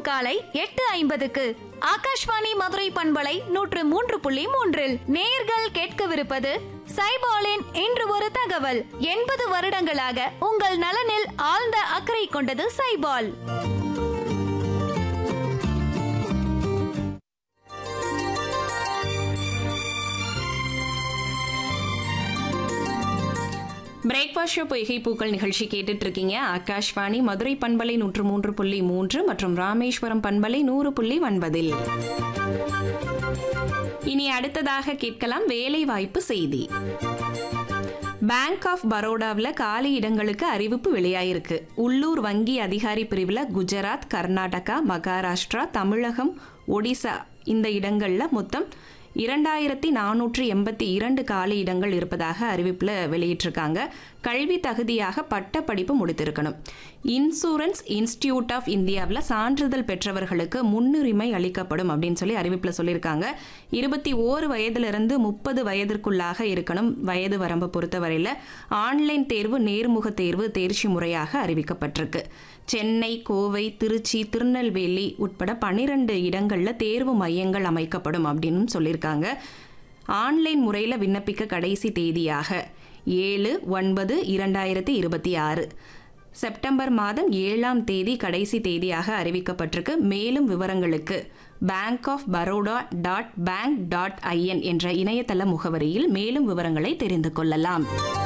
தினமும் காலை எட்டு ஐம்பதுக்கு ஆகாஷ்வாணி மதுரை பண்பலை நூற்று மூன்று புள்ளி மூன்றில் நேர்கள் கேட்கவிருப்பது சைபாலின் இன்று ஒரு தகவல் எண்பது வருடங்களாக உங்கள் நலனில் ஆழ்ந்த அக்கறை கொண்டது சைபால் பிரேக்ஃபாஸ்ட் ஷோ பொய்கை பூக்கள் நிகழ்ச்சி கேட்டுட்டு இருக்கீங்க ஆகாஷ்வாணி மதுரை பண்பலை நூற்று மூன்று புள்ளி மூன்று மற்றும் ராமேஸ்வரம் பண்பலை நூறு புள்ளி ஒன்பதில் இனி அடுத்ததாக கேட்கலாம் வேலை வாய்ப்பு செய்தி பேங்க் ஆஃப் பரோடாவில் காலி இடங்களுக்கு அறிவிப்பு வெளியாயிருக்கு உள்ளூர் வங்கி அதிகாரி பிரிவில் குஜராத் கர்நாடகா மகாராஷ்டிரா தமிழகம் ஒடிசா இந்த இடங்களில் மொத்தம் இரண்டாயிரத்தி நானூற்றி எண்பத்தி இரண்டு காலி இடங்கள் இருப்பதாக அறிவிப்பில் வெளியிட்டிருக்காங்க கல்வி தகுதியாக பட்ட படிப்பு முடித்திருக்கணும் இன்சூரன்ஸ் இன்ஸ்டிடியூட் ஆஃப் இந்தியாவில் சான்றிதழ் பெற்றவர்களுக்கு முன்னுரிமை அளிக்கப்படும் அப்படின்னு சொல்லி அறிவிப்பில் சொல்லியிருக்காங்க இருபத்தி ஓரு வயதிலிருந்து முப்பது வயதிற்குள்ளாக இருக்கணும் வயது வரம்பு பொறுத்தவரையில் ஆன்லைன் தேர்வு நேர்முக தேர்வு தேர்ச்சி முறையாக அறிவிக்கப்பட்டிருக்கு சென்னை கோவை திருச்சி திருநெல்வேலி உட்பட பன்னிரண்டு இடங்களில் தேர்வு மையங்கள் அமைக்கப்படும் அப்படின்னு சொல்லியிருக்காங்க ஆன்லைன் முறையில் விண்ணப்பிக்க கடைசி தேதியாக ஏழு ஒன்பது இரண்டாயிரத்தி இருபத்தி ஆறு செப்டம்பர் மாதம் ஏழாம் தேதி கடைசி தேதியாக அறிவிக்கப்பட்டிருக்கு மேலும் விவரங்களுக்கு bank of Baroda dot bank dot in என்ற இணையதள முகவரியில் மேலும் விவரங்களை தெரிந்து கொள்ளலாம்